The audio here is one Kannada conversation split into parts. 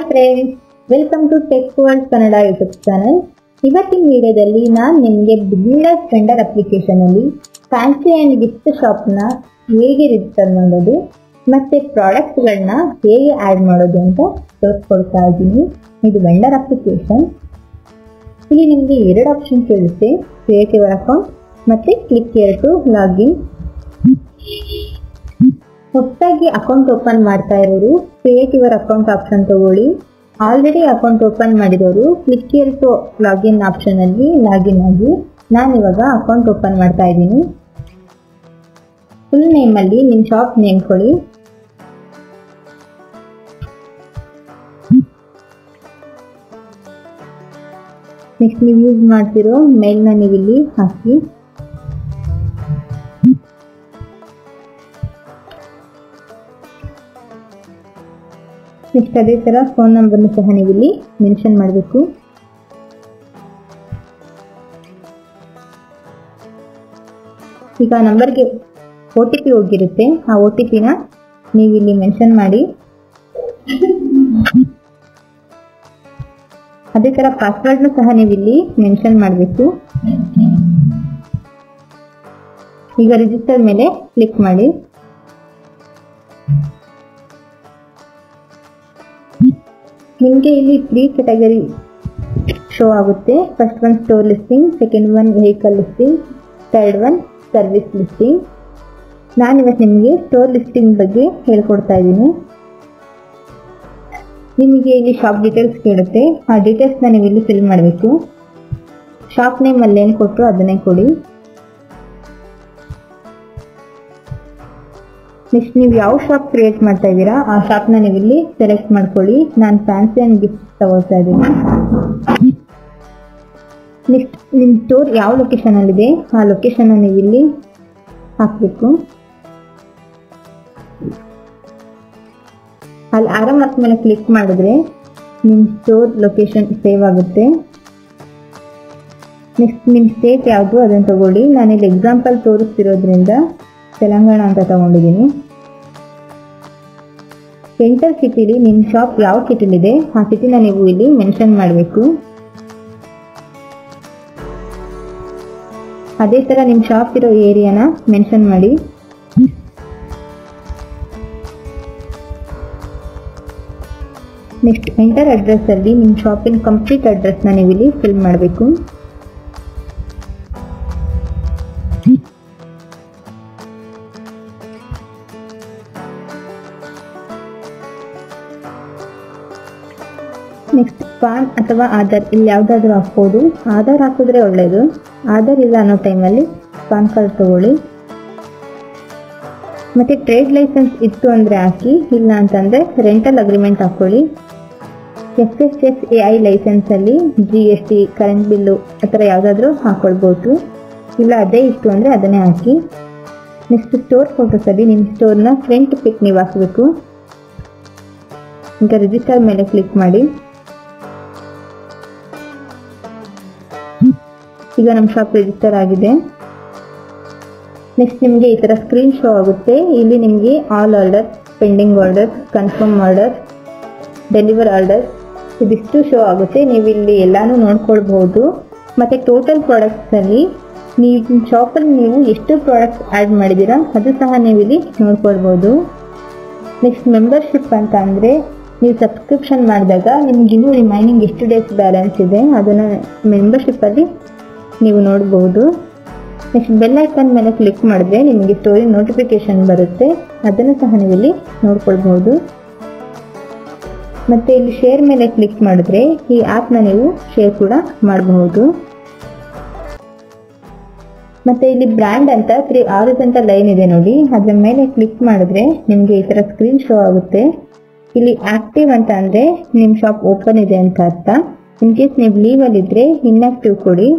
friends welcome to tech world Kannada YouTube channel ಇವತ್ತಿನ ವಿಡಿಯೋದಲ್ಲಿ ನಾನು ನಿಮಗೆ ಬಿಸ್ನೆಸ್ ವೆಂಡರ್ ಅಪ್ಲಿಕೇಶನ್ ಅಲ್ಲಿ ಫ್ಯಾನ್ಸಿ ಆ್ಯಂಡ್ ಗಿಫ್ಟ್ ಶಾಪ್ನ ಹೇಗೆ ರಿಜಿಸ್ಟರ್ ಮಾಡೋದು ಮತ್ತೆ ಪ್ರಾಡಕ್ಟ್ಗಳನ್ನ ಹೇಗೆ ಆ್ಯಡ್ ಮಾಡೋದು ಅಂತ ತೋರಿಸ್ಕೊಡ್ತಾ ಇದ್ದೀನಿ ಇದು ವೆಂಡರ್ ಅಪ್ಲಿಕೇಶನ್ ಇಲ್ಲಿ ನಿಮಗೆ ಎರಡು ಆಪ್ಷನ್ ಕೇಳುತ್ತೆ ಕ್ರಿಯೇಟ್ ಯುವರ್ ಅಕೌಂಟ್ ಮತ್ತೆ ಕ್ಲಿಕ್ ಕೇರ್ ಟು ಲಾಗಿನ್ ಹೊಸದಾಗಿ ಅಕೌಂಟ್ ಓಪನ್ ಮಾಡ್ತಾ ಇರೋರು ಕ್ರಿಯೇಟ್ ಯುವರ್ ಅಕೌಂಟ್ ಆಪ್ಷನ್ ತಗೊಳ್ಳಿ ಆಲ್ರೆಡಿ ಅಕೌಂಟ್ ಓಪನ್ ಮಾಡಿದವರು click here to login option ಅಲ್ಲಿ ಲಾಗಿನ್ ಆಗಿ ನಾನು ಇವಾಗ ಅಕೌಂಟ್ ಓಪನ್ ಮಾಡ್ತಾ ಇದ್ದೀನಿ ಫುಲ್ ನೇಮ್ ಅಲ್ಲಿ ನಿಮ್ಮ ಶಾಪ್ ನೇಮ್ ಕೊಡಿ ನೆಕ್ಸ್ಟ್ ನೀವು ಯೂಸ್ ಮಾಡ್ತಿರೋ ಮೇಲ್ನ ನೀವು ಇಲ್ಲಿ ಹಾಕಿ ನೆಕ್ಸ್ಟ್ ಅದೇ ಥರ ಫೋನ್ ನಂಬರ್ನು ಸಹ ನೀವು ಇಲ್ಲಿ ಮೆನ್ಷನ್ ಮಾಡಬೇಕು ಈಗ ನಂಬರ್ಗೆ ಒ ಟಿ ಪಿ ಹೋಗಿರುತ್ತೆ ಆ ಒ ಟಿ ಪಿನ ನೀವು ಇಲ್ಲಿ ಮೆನ್ಷನ್ ಮಾಡಿ ಅದೇ ಥರ ಪಾಸ್ವರ್ಡ್ನು ಸಹ ನೀವು ಇಲ್ಲಿ ಮೆನ್ಷನ್ ಮಾಡಬೇಕು ಈಗ ರಿಜಿಸ್ಟರ್ ಮೇಲೆ ಕ್ಲಿಕ್ ಮಾಡಿ ನಿಮಗೆ ಇಲ್ಲಿ ತ್ರೀ ಕ್ಯಾಟಗರಿ ಶೋ ಆಗುತ್ತೆ first one store listing second one vehicle listing third one service listing ನಾನು ಇವತ್ತು ನಿಮಗೆ ಸ್ಟೋರ್ ಲಿಸ್ಟಿಂಗ್ ಬಗ್ಗೆ ಹೇಳ್ಕೊಡ್ತಾ ಇದ್ದೀನಿ ನಿಮಗೆ ಇಲ್ಲಿ ಶಾಪ್ ಡೀಟೇಲ್ಸ್ ಕೇಳುತ್ತೆ ಆ ಡೀಟೇಲ್ಸ್ನ ನೀವು ಇಲ್ಲಿ ಫಿಲ್ ಮಾಡಬೇಕು ಶಾಪ್ ನೇಮ್ ಅಲ್ಲಿ ಏನು ಕೊಟ್ಟರು ಅದನ್ನೇ ಕೊಡಿ ನೆಕ್ಸ್ಟ್ ನೀವು ಯಾವ ಶಾಪ್ ಕ್ರಿಯೇಟ್ ಮಾಡ್ತಾ ಇದ್ದೀರಾ ಆ ಶಾಪ್ನ ನೀವು ಇಲ್ಲಿ ಸೆಲೆಕ್ಟ್ ಮಾಡ್ಕೊಳ್ಳಿ ನಾನು ಫ್ಯಾನ್ಸಿ ಆ್ಯಂಡ್ ಗಿಫ್ಟ್ ತಗೊಳ್ತಾ ಇದ್ದೀನಿ ನೆಕ್ಸ್ಟ್ ನಿಮ್ಮ ಸ್ಟೋರ್ ಯಾವ ಲೊಕೇಶನ್ ಅಲ್ಲಿದೆ ಆ ಲೊಕೇಶನ್ ನೀವು ಇಲ್ಲಿ ಹಾಕಬೇಕು ಅಲ್ಲಿ ಆರೋ ಮಾರ್ಕ್ ಮೇಲೆ ಕ್ಲಿಕ್ ಮಾಡಿದ್ರೆ ನಿಮ್ಮ ಸ್ಟೋರ್ ಲೊಕೇಶನ್ ಸೇವ್ ಆಗುತ್ತೆ ನೆಕ್ಸ್ಟ್ ನಿಮ್ಮ ಸ್ಟೇಟ್ ಯಾವುದು ಅದನ್ನು ತಗೊಳ್ಳಿ ನಾನಿಲ್ಲಿ ಎಕ್ಸಾಂಪಲ್ ತೋರಿಸ್ತಿರೋದ್ರಿಂದ ತೆಲಂಗಾಣ ಅಂತ ತಗೊಂಡಿದ್ದೀನಿ ಸೆಂಟರ್ ಸಿಟಿಲಿ ನಿಮ್ಮ ಶಾಪ್ ಯಾವ ಸಿಟಿಲಿದೆ ಆ ಸಿಟಿನ ನೀವು ಇಲ್ಲಿ ಮೆನ್ಷನ್ ಮಾಡಬೇಕು ಅದೇ ಥರ ನಿಮ್ಮ ಶಾಪ್ ಇರೋ ಏರಿಯಾನ ಮೆನ್ಷನ್ ಮಾಡಿ ನೆಕ್ಸ್ಟ್ ಎಂಟರ್ ಅಡ್ರೆಸ್ ಅಲ್ಲಿ ನಿಮ್ಮ ಶಾಪಿನ ಕಂಪ್ಲೀಟ್ ಅಡ್ರೆಸ್ನ ನೀವು ಇಲ್ಲಿ ಫಿಲ್ ಮಾಡಬೇಕು ನೆಕ್ಸ್ಟ್ ಪಾನ್ ಅಥವಾ ಆಧಾರ್ ಇಲ್ಲಿ ಯಾವುದಾದ್ರೂ ಹಾಕ್ಬೋದು ಆಧಾರ್ ಹಾಕಿದ್ರೆ ಒಳ್ಳೆಯದು ಆಧಾರ್ ಇಲ್ಲ ಅನ್ನೋ ಟೈಮಲ್ಲಿ ಪಾನ್ ಕಾರ್ಡ್ ತಗೊಳ್ಳಿ ಮತ್ತು ಟ್ರೇಡ್ ಲೈಸೆನ್ಸ್ ಇತ್ತು ಅಂದರೆ ಹಾಕಿ ಇಲ್ಲ ಅಂತಂದರೆ ರೆಂಟಲ್ ಅಗ್ರಿಮೆಂಟ್ ಹಾಕ್ಕೊಳ್ಳಿ F S S A I ಲೈಸೆನ್ಸಲ್ಲಿ G S T current bill ಆ ಥರ ಯಾವುದಾದ್ರೂ ಹಾಕ್ಕೊಳ್ಬೋದು ಇಲ್ಲ ಅದೇ ಇತ್ತು ಅಂದರೆ ಅದನ್ನೇ ಹಾಕಿ ನೆಕ್ಸ್ಟ್ ಸ್ಟೋರ್ ಫೋಟೋಸಲ್ಲಿ ನಿಮ್ಮ ಸ್ಟೋರ್ನ ಫ್ರಂಟ್ ಪಿಕ್ ನೀವು ಹಾಕಬೇಕು ಈಗ ರಿಜಿಸ್ಟರ್ ಮೇಲೆ ಕ್ಲಿಕ್ ಮಾಡಿ ಈಗ ನಮ್ಮ ಶಾಪ್ ರಿಜಿಸ್ಟರ್ ಆಗಿದೆ ನೆಕ್ಸ್ಟ್ ನಿಮಗೆ ಈ ಥರ ಸ್ಕ್ರೀನ್ ಶೋ ಆಗುತ್ತೆ ಇಲ್ಲಿ ನಿಮಗೆ all order pending order confirm order deliver order ಇದಿಷ್ಟು ಶೋ ಆಗುತ್ತೆ ನೀವು ಇಲ್ಲಿ ಎಲ್ಲಾನು ನೋಡ್ಕೊಳ್ಬಹುದು ಮತ್ತು ಟೋಟಲ್ ಪ್ರಾಡಕ್ಟ್ಸಲ್ಲಿ ನೀವು ಶಾಪಲ್ಲಿ ನೀವು ಎಷ್ಟು ಪ್ರಾಡಕ್ಟ್ಸ್ ಆ್ಯಡ್ ಮಾಡಿದ್ದೀರಾ ಅದು ಸಹ ನೀವು ಇಲ್ಲಿ ನೋಡ್ಕೊಳ್ಬೋದು ನೆಕ್ಸ್ಟ್ ಮೆಂಬರ್ಶಿಪ್ ಅಂತ ಅಂದರೆ ನೀವು ಸಬ್ಸ್ಕ್ರಿಪ್ಷನ್ ಮಾಡಿದಾಗ ನಿಮ್ಗೆ ಇನ್ನೂ ರಿಮೈನಿಂಗ್ ಎಷ್ಟು ಡೇಸ್ ಬ್ಯಾಲೆನ್ಸ್ ಇದೆ ಅದನ್ನು ಮೆಂಬರ್ಶಿಪ್ಪಲ್ಲಿ ನೀವು ನೋಡ್ಬೋದು ನೆಕ್ಸ್ಟ್ ಬೆಲ್ ಐಕನ್ ಮೇಲೆ ಕ್ಲಿಕ್ ಮಾಡಿದ್ರೆ ನಿಮಗೆ ಸ್ಟೋರಿ ನೋಟಿಫಿಕೇಶನ್ ಬರುತ್ತೆ ಅದನ್ನು ಸಹ ನೀವು ಇಲ್ಲಿ ನೋಡ್ಕೊಳ್ಬಹುದು ಮತ್ತು ಇಲ್ಲಿ ಶೇರ್ ಮೇಲೆ ಕ್ಲಿಕ್ ಮಾಡಿದ್ರೆ ಈ ಆ್ಯಪ್ನ ನೀವು ಶೇರ್ ಕೂಡ ಮಾಡಬಹುದು ಮತ್ತು ಇಲ್ಲಿ ಬ್ರ್ಯಾಂಡ್ ಅಂತ ತ್ರೀ ಆರಿಜೆಂಟಲ್ ಲೈನ್ ಇದೆ ನೋಡಿ ಅದರ ಮೇಲೆ ಕ್ಲಿಕ್ ಮಾಡಿದ್ರೆ ನಿಮಗೆ ಈ ಥರ ಸ್ಕ್ರೀನ್ ಶೋ ಆಗುತ್ತೆ ಇಲ್ಲಿ ಆಕ್ಟಿವ್ ಅಂತ ಅಂದರೆ ನಿಮ್ಮ ಶಾಪ್ ಓಪನ್ ಇದೆ ಅಂತ ಅರ್ಥ ಇನ್ ಕೇಸ್ ನೀವು ಲೀವಲ್ಲಿದ್ದರೆ ಇನ್ಆಕ್ಟಿವ್ ಕೊಡಿ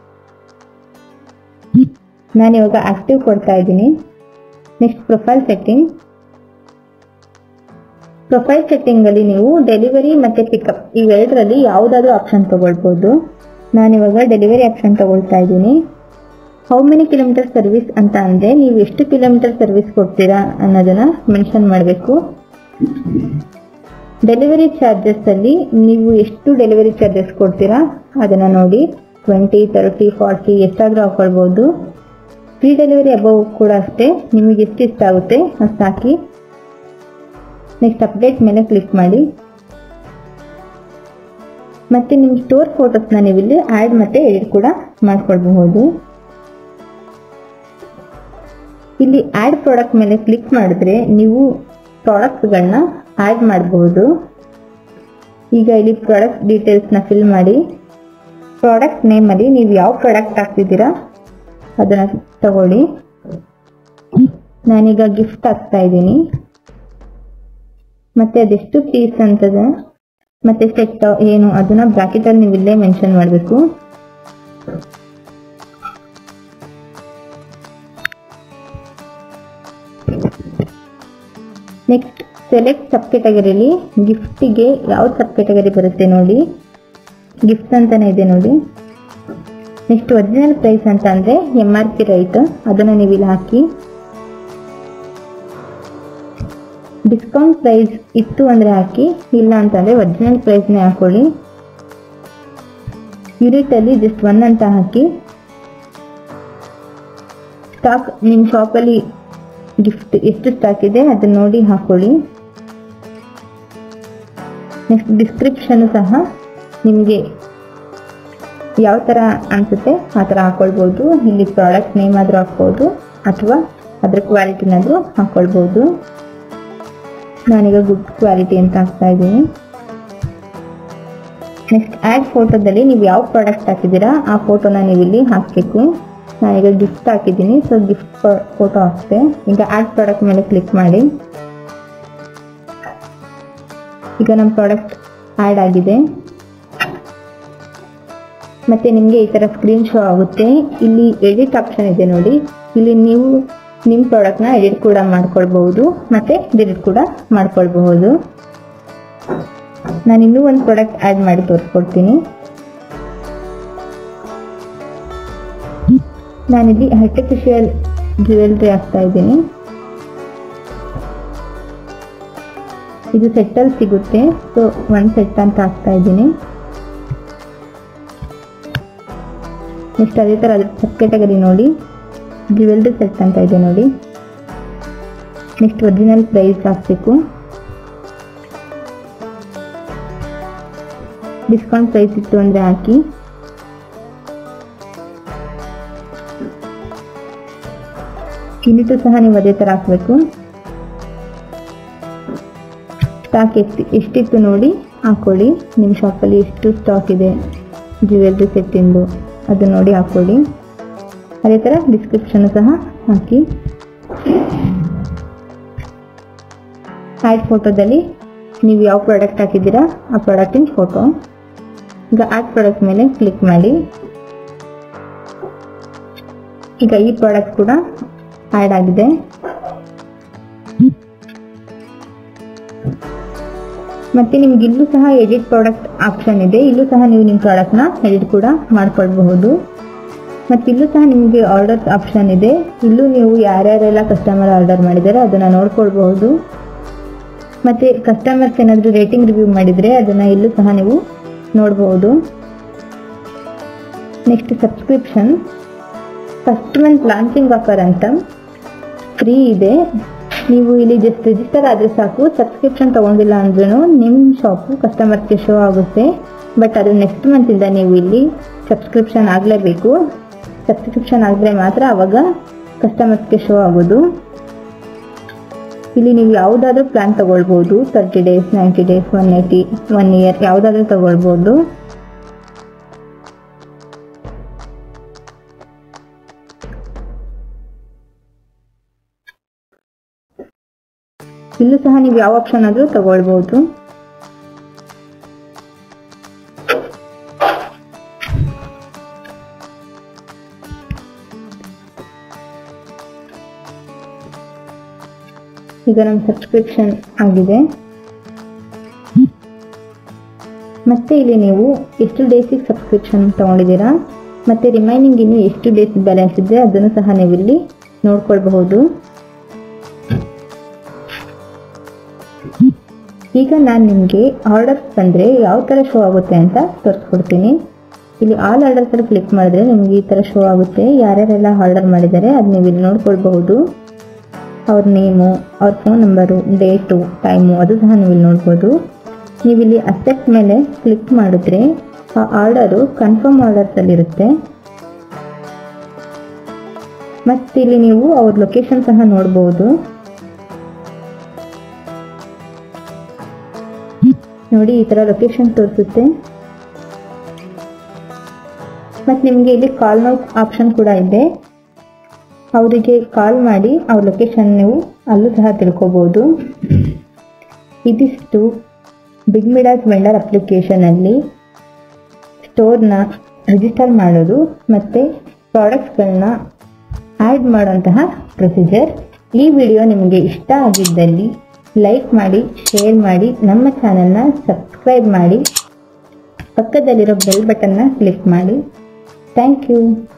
ನಾನು ಇವಾಗ ಆಕ್ಟಿವ್ ಕೊಡ್ತಾ ಇದ್ದೀನಿ ನೆಕ್ಸ್ಟ್ ಪ್ರೊಫೈಲ್ ಸೆಟ್ಟಿಂಗ್ ಪ್ರೊಫೈಲ್ ಸೆಟ್ಟಿಂಗಲ್ಲಿ ನೀವು ಡೆಲಿವರಿ ಮತ್ತು ಪಿಕಪ್ ಇವೆರಡರಲ್ಲಿ ಯಾವುದಾದ್ರೂ ಆಪ್ಷನ್ ತಗೊಳ್ಬೋದು ನಾನಿವಾಗ ಡೆಲಿವರಿ ಆಪ್ಷನ್ ತಗೊಳ್ತಾ ಇದ್ದೀನಿ ಹೌ ಮೆನಿ ಕಿಲೋಮೀಟರ್ ಸರ್ವಿಸ್ ಅಂತ ಅಂದರೆ ನೀವು ಎಷ್ಟು ಕಿಲೋಮೀಟರ್ ಸರ್ವಿಸ್ ಕೊಡ್ತೀರಾ ಅನ್ನೋದನ್ನ ಮೆನ್ಷನ್ ಮಾಡಬೇಕು ಡೆಲಿವರಿ ಚಾರ್ಜಸ್ ಅಲ್ಲಿ ನೀವು ಎಷ್ಟು ಡೆಲಿವರಿ ಚಾರ್ಜಸ್ ಕೊಡ್ತೀರಾ ಅದನ್ನ ನೋಡಿ ಟ್ವೆಂಟಿ ತರ್ಟಿ ಫಾರ್ಟಿ ಎಷ್ಟಾದ್ರೂ ಹಾಕೊಳ್ಬಹುದು ಫ್ರೀ ಡೆಲಿವರಿ ಅಬೌವ್ ಕೂಡ ಅಷ್ಟೇ ನಿಮಗೆ ಎಷ್ಟು ಇಷ್ಟ ಆಗುತ್ತೆ ಅಷ್ಟು ಹಾಕಿ ನೆಕ್ಸ್ಟ್ ಅಪ್ಡೇಟ್ ಮೇಲೆ ಕ್ಲಿಕ್ ಮಾಡಿ ಮತ್ತೆ ನಿಮ್ಮ ಸ್ಟೋರ್ ಫೋಟೋಸ್ನ ನೀವು ಇಲ್ಲಿ ಆ್ಯಡ್ ಮತ್ತೆ ಎಡಿಟ್ ಕೂಡ ಮಾಡ್ಕೊಳ್ಬಹುದು ಇಲ್ಲಿ ಆ್ಯಡ್ ಪ್ರಾಡಕ್ಟ್ ಮೇಲೆ ಕ್ಲಿಕ್ ಮಾಡಿದ್ರೆ ನೀವು ಪ್ರಾಡಕ್ಟ್ಗಳನ್ನ ಆ್ಯಡ್ ಮಾಡಬಹುದು ಈಗ ಇಲ್ಲಿ ಪ್ರಾಡಕ್ಟ್ ಡೀಟೇಲ್ಸ್ನ ಫಿಲ್ ಮಾಡಿ ಪ್ರಾಡಕ್ಟ್ ನೇಮಲ್ಲಿ ನೀವು ಯಾವ ಪ್ರಾಡಕ್ಟ್ ಹಾಕ್ತಿದ್ದೀರಾ ಅದನ್ನ ತಗೊಳ್ಳಿ ನಾನೀಗ ಗಿಫ್ಟ್ ಹಾಕ್ತಾ ಇದ್ದೀನಿ ಮತ್ತೆ ಅದೆಷ್ಟು ಪೀಸ್ ಅಂತದ ಮತ್ತೆ ಸೆಟ್ ಏನು ಅದನ್ನ ಬ್ರಾಕೆಟ್ ಅಲ್ಲಿ ನೀವು ಇಲ್ಲೇ ಮೆನ್ಷನ್ ಮಾಡಬೇಕು ನೆಕ್ಸ್ಟ್ ಸೆಲೆಕ್ಟ್ ಸಬ್ ಕೆಟಗರಿಲಿ ಗಿಫ್ಟಿಗೆ ಯಾವ ಸಬ್ ಕೆಟಗರಿ ಬರುತ್ತೆ ನೋಡಿ ಗಿಫ್ಟ್ ಅಂತಾನೆ ಇದೆ ನೋಡಿ ನೆಕ್ಸ್ಟ್ ಒರಿಜಿನಲ್ ಪ್ರೈಸ್ ಅಂತ ಅಂದ್ರೆ ಎಮ್ ಆರ್ ಪಿ ರೈಟ್ ಅದನ್ನ ನೀವು ಇಲ್ಲಿ ಹಾಕಿ ಡಿಸ್ಕೌಂಟ್ ಪ್ರೈಸ್ ಇತ್ತು ಅಂದ್ರೆ ಹಾಕಿ ಇಲ್ಲ ಅಂತಂದ್ರೆ ಒರಿಜಿನಲ್ ಪ್ರೈಸ್ನೇ ಹಾಕೊಳ್ಳಿ ಯೂನಿಟ್ ಅಲ್ಲಿ ಜಸ್ಟ್ ಒನ್ ಅಂತ ಹಾಕಿ ಸ್ಟಾಕ್ ನಿಮ್ಮ ಶಾಪಲ್ಲಿ ಗಿಫ್ಟ್ ಎಷ್ಟು ಸ್ಟಾಕ್ ಇದೆ ಅದನ್ನ ನೋಡಿ ಹಾಕೊಳ್ಳಿ ನೆಕ್ಸ್ಟ್ ಡಿಸ್ಕ್ರಿಪ್ಷನ್ ಸಹ ನಿಮಗೆ ಯಾವ ಥರ ಅನಿಸುತ್ತೆ ಆ ಥರ ಹಾಕೊಳ್ಬೋದು ಇಲ್ಲಿ ಪ್ರಾಡಕ್ಟ್ ನೇಮ್ ಆದರೂ ಹಾಕ್ಬೋದು ಅಥವಾ ಅದ್ರ ಕ್ವಾಲಿಟಿನಾದರೂ ಹಾಕೊಳ್ಬೋದು ನಾನೀಗ ಗುಡ್ ಕ್ವಾಲಿಟಿ ಅಂತ ಹಾಕ್ತಾ ಇದ್ದೀನಿ ನೆಕ್ಸ್ಟ್ ಆ್ಯಡ್ ಫೋಟೋದಲ್ಲಿ ನೀವು ಯಾವ ಪ್ರಾಡಕ್ಟ್ ಹಾಕಿದ್ದೀರಾ ಆ ಫೋಟೋನ ನೀವು ಇಲ್ಲಿ ಹಾಕಬೇಕು ನಾನೀಗ ಗಿಫ್ಟ್ ಹಾಕಿದ್ದೀನಿ ಸೊ ಗಿಫ್ಟ್ ಫೋಟೋ ಹಾಕ್ತೆ ಈಗ ಆ್ಯಡ್ ಪ್ರಾಡಕ್ಟ್ ಮೇಲೆ ಕ್ಲಿಕ್ ಮಾಡಿ ಈಗ ನಮ್ಮ ಪ್ರಾಡಕ್ಟ್ ಆ್ಯಡ್ ಆಗಿದೆ ಮತ್ತೆ ನಿಮಗೆ ಈ ಥರ ಸ್ಕ್ರೀನ್ ಶೋ ಆಗುತ್ತೆ ಇಲ್ಲಿ ಎಡಿಟ್ ಆಪ್ಷನ್ ಇದೆ ನೋಡಿ ಇಲ್ಲಿ ನೀವು ನಿಮ್ಮ ಪ್ರಾಡಕ್ಟ್ನ ಎಡಿಟ್ ಕೂಡ ಮಾಡ್ಕೊಳ್ಬಹುದು ಮತ್ತೆ ಡಿಲೀಟ್ ಕೂಡ ಮಾಡ್ಕೊಳ್ಬಹುದು ನಾನು ಇನ್ನೂ ಒಂದು ಪ್ರಾಡಕ್ಟ್ ಆ್ಯಡ್ ಮಾಡಿ ತೋರಿಸ್ಕೊಡ್ತೀನಿ ನಾನಿಲ್ಲಿ ಆರ್ಟಿಫಿಷಿಯಲ್ ಜ್ಯುವೆಲ್ರಿ ಹಾಕ್ತಾ ಇದ್ದೀನಿ ಇದು ಸೆಟ್ಟಲ್ಲಿ ಸಿಗುತ್ತೆ ಸೊ ಒನ್ ಸೆಟ್ ಅಂತ ಹಾಕ್ತಾ ಇದ್ದೀನಿ ನೆಕ್ಸ್ಟ್ ಅದೇ ಥರ ಅದ್ರ ಸಬ್ ಕೆಟಗರಿ ನೋಡಿ ಜ್ಯುವೆಲ್ರಿ ಸೆಟ್ ಅಂತ ಇದೆ ನೋಡಿ ನೆಕ್ಸ್ಟ್ ಒರಿಜಿನಲ್ ಪ್ರೈಸ್ ಹಾಕಬೇಕು ಡಿಸ್ಕೌಂಟ್ ಪ್ರೈಸ್ ಇತ್ತು ಅಂದರೆ ಹಾಕಿ ಯೂನಿಟು ಸಹ ನೀವು ಅದೇ ಥರ ಹಾಕಬೇಕು ಸ್ಟಾಕ್ ಎಷ್ಟು ಎಷ್ಟಿತ್ತು ನೋಡಿ ಹಾಕೊಳ್ಳಿ ನಿಮ್ಮ ಶಾಪಲ್ಲಿ ಎಷ್ಟು ಸ್ಟಾಕ್ ಇದೆ ಜ್ಯುವೆಲ್ರಿ ಸೆಟ್ಟಿಂದು ಅದು ನೋಡಿ ಹಾಕೊಳ್ಳಿ ಅದೇ ಥರ ಡಿಸ್ಕ್ರಿಪ್ಷನ್ ಸಹ ಹಾಕಿ ಆ್ಯಡ್ ಫೋಟೋದಲ್ಲಿ ನೀವು ಯಾವ ಪ್ರಾಡಕ್ಟ್ ಹಾಕಿದ್ದೀರಾ ಆ ಪ್ರಾಡಕ್ಟಿನ ಫೋಟೋ ಈಗ ಆ್ಯಡ್ ಪ್ರಾಡಕ್ಟ್ ಮೇಲೆ ಕ್ಲಿಕ್ ಮಾಡಿ ಈಗ ಈ ಪ್ರಾಡಕ್ಟ್ ಕೂಡ ಆ್ಯಡ್ ಆಗಿದೆ ಮತ್ತೆ ನಿಮ್ಗೆ ಇಲ್ಲೂ ಸಹ ಎಡಿಟ್ ಪ್ರಾಡಕ್ಟ್ ಆಪ್ಷನ್ ಇದೆ ಇಲ್ಲೂ ಸಹ ನೀವು ನಿಮ್ಮ ಪ್ರಾಡಕ್ಟ್ನ ಎಡಿಟ್ ಕೂಡ ಮಾಡ್ಕೊಳ್ಬಹುದು ಮತ್ತೆ ಇಲ್ಲೂ ಸಹ ನಿಮಗೆ ಆರ್ಡರ್ ಆಪ್ಷನ್ ಇದೆ ಇಲ್ಲೂ ನೀವು ಯಾರ್ಯಾರೆಲ್ಲ ಕಸ್ಟಮರ್ ಆರ್ಡರ್ ಮಾಡಿದ್ದಾರೆ ಅದನ್ನ ನೋಡ್ಕೊಳ್ಬಹುದು ಮತ್ತೆ ಕಸ್ಟಮರ್ಸ್ ಏನಾದರೂ ರೇಟಿಂಗ್ ರಿವ್ಯೂ ಮಾಡಿದ್ರೆ ಅದನ್ನ ಇಲ್ಲೂ ಸಹ ನೀವು ನೋಡಬಹುದು next subscription first month launching offer ಅಂತ ಫ್ರೀ ಇದೆ ನೀವು ಇಲ್ಲಿ ಜಸ್ಟ್ ರಿಜಿಸ್ಟರ್ ಆದರೆ ಸಾಕು ಸಬ್ಸ್ಕ್ರಿಪ್ಷನ್ ತಗೊಂಡಿಲ್ಲ ಅಂದ್ರೂ ನಿಮ್ಮ ಶಾಪು ಕಸ್ಟಮರ್ಸ್ಗೆ ಶೋ ಆಗುತ್ತೆ ಬಟ್ ಅದು ನೆಕ್ಸ್ಟ್ ಮಂತಿಂದ ನೀವು ಇಲ್ಲಿ ಸಬ್ಸ್ಕ್ರಿಪ್ಷನ್ ಆಗಲೇಬೇಕು ಸಬ್ಸ್ಕ್ರಿಪ್ಷನ್ ಆದರೆ ಮಾತ್ರ ಅವಾಗ ಕಸ್ಟಮರ್ಸ್ಗೆ ಶೋ ಆಗೋದು ಇಲ್ಲಿ ನೀವು ಯಾವುದಾದ್ರೂ ಪ್ಲಾನ್ ತಗೊಳ್ಬೋದು thirty days ninety days one eighty one year ಯಾವುದಾದ್ರೂ ತಗೊಳ್ಬೋದು ಇಲ್ಲೂ ಸಹ ನೀವು ಯಾವ ಆಪ್ಷನ್ ಆದರೂ ತಗೊಳ್ಬಹುದು ಈಗ ನಮ್ಮ ಸಬ್ಸ್ಕ್ರಿಪ್ಷನ್ ಆಗಿದೆ ಮತ್ತೆ ಇಲ್ಲಿ ನೀವು ಎಷ್ಟು ಡೇಸಿಗೆ ಸಬ್ಸ್ಕ್ರಿಪ್ಷನ್ ತಗೊಂಡಿದ್ದೀರಾ ಮತ್ತೆ ರಿಮೈನಿಂಗ್ ಇನ್ನು ಎಷ್ಟು ಡೇಸ್ ಬ್ಯಾಲೆನ್ಸ್ ಇದೆ ಅದನ್ನು ಸಹ ನೀವು ಇಲ್ಲಿ ನೋಡ್ಕೊಳ್ಬಹುದು ಈಗ ನಾನು ನಿಮಗೆ ಆರ್ಡರ್ಸ್ ಬಂದರೆ ಯಾವ ಥರ ಶೋ ಆಗುತ್ತೆ ಅಂತ ತೋರಿಸ್ಕೊಡ್ತೀನಿ ಇಲ್ಲಿ ಆಲ್ ಆರ್ಡರ್ಸ್ ಅಲ್ಲಿ ಕ್ಲಿಕ್ ಮಾಡಿದ್ರೆ ನಿಮಗೆ ಈ ಥರ ಶೋ ಆಗುತ್ತೆ ಯಾರ್ಯಾರೆಲ್ಲ ಆರ್ಡರ್ ಮಾಡಿದ್ದಾರೆ ಅದು ನೀವು ಇಲ್ಲಿ ನೋಡ್ಕೊಳ್ಬಹುದು ಅವ್ರ ನೇಮು ಅವ್ರ ಫೋನ್ ನಂಬರು ಡೇಟು ಟೈಮು ಅದು ಸಹ ನೀವು ಇಲ್ಲಿ ನೋಡ್ಬೋದು ನೀವು ಇಲ್ಲಿ ಅಸೆಪ್ಟ್ ಮೇಲೆ ಕ್ಲಿಕ್ ಮಾಡಿದ್ರೆ ಆ ಆರ್ಡರು ಕನ್ಫರ್ಮ್ ಆರ್ಡರ್ಸಲ್ಲಿರುತ್ತೆ ಮತ್ತು ಇಲ್ಲಿ ನೀವು ಅವ್ರ ಲೊಕೇಶನ್ ಸಹ ನೋಡ್ಬೋದು ನೋಡಿ ಈ ಥರ ಲೊಕೇಶನ್ ತೋರಿಸುತ್ತೆ ಮತ್ತು ನಿಮಗೆ ಇಲ್ಲಿ ಕಾಲ್ ನೌ ಆಪ್ಷನ್ ಕೂಡ ಇದೆ ಅವರಿಗೆ ಕಾಲ್ ಮಾಡಿ ಅವ್ರ ಲೊಕೇಶನ್ ನೀವು ಅಲ್ಲೂ ಸಹ ತಿಳ್ಕೊಬೋದು ಇದಿಷ್ಟು ಬಿಗ್ ಮಿಡಾಸ್ ವೆಂಡರ್ ಅಪ್ಲಿಕೇಶನಲ್ಲಿ ಸ್ಟೋರ್ನ ರಿಜಿಸ್ಟರ್ ಮಾಡೋದು ಮತ್ತು ಪ್ರಾಡಕ್ಟ್ಸ್ಗಳನ್ನ ಆ್ಯಡ್ ಮಾಡೋಂತಹ ಪ್ರೊಸೀಜರ್ ಈ ವಿಡಿಯೋ ನಿಮಗೆ ಇಷ್ಟ ಆಗಿದ್ದಲ್ಲಿ ಲೈಕ್ ಮಾಡಿ ಶೇರ್ ಮಾಡಿ ನಮ್ಮ ಚಾನಲ್ನ ಸಬ್ಸ್ಕ್ರೈಬ್ ಮಾಡಿ ಪಕ್ಕದಲ್ಲಿರೋ ಬೆಲ್ ಬಟನ್ನ ಕ್ಲಿಕ್ ಮಾಡಿ ಥ್ಯಾಂಕ್ ಯು